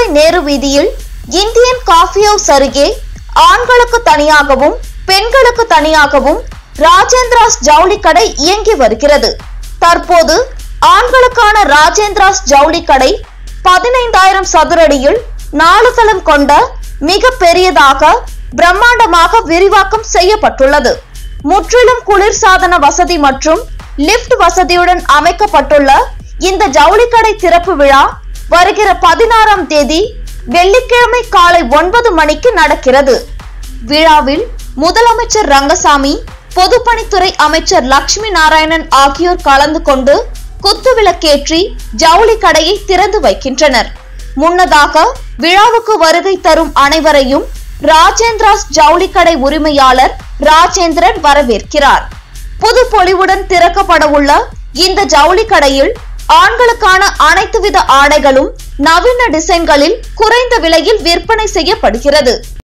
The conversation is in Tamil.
நேரு வீதியில் இந்தியன் காஃபி ஹவுஸ் அருகே ஆண்களுக்கு தனியாகவும் பெண்களுக்கு தனியாகவும் ராஜேந்திராஸ் ஜவுளி கடை இயங்கி வருகிறது தற்போது ஆண்களுக்கான ராஜேந்திராஸ் ஜவுளி கடை பதினைந்தாயிரம் சதுரடியில் நாலு தளம் கொண்ட மிக பெரியதாக பிரம்மாண்டமாக விரிவாக்கம் செய்யப்பட்டுள்ளது முற்றிலும் குளிர்சாதன வசதி மற்றும் லிஃப்ட் வசதியுடன் அமைக்கப்பட்டுள்ள இந்த ஜவுளி கடை திறப்பு விழா வருகிற பதினாறாம் தேதி வெள்ளிக்கிழமை காலை ஒன்பது மணிக்கு நடக்கிறது விழாவில் முதலமைச்சர் ரங்கசாமி பொதுப்பணித்துறை அமைச்சர் லட்சுமி நாராயணன் ஆகியோர் கலந்து கொண்டு குத்துவிளக்கேற்றி ஜவுளி கடையை திறந்து வைக்கின்றனர் முன்னதாக விழாவுக்கு வருகை தரும் அனைவரையும் ராஜேந்திராஸ் ஜவுளி கடை உரிமையாளர் ராஜேந்திரன் வரவேற்கிறார் புது பொலிவுடன் திறக்கப்பட உள்ள இந்த ஜவுளி கடையில் ஆண்களுக்கான அனைத்து வித ஆடைகளும் நவீன டிசைன்களில் குறைந்த விலையில் விற்பனை செய்யப்படுகிறது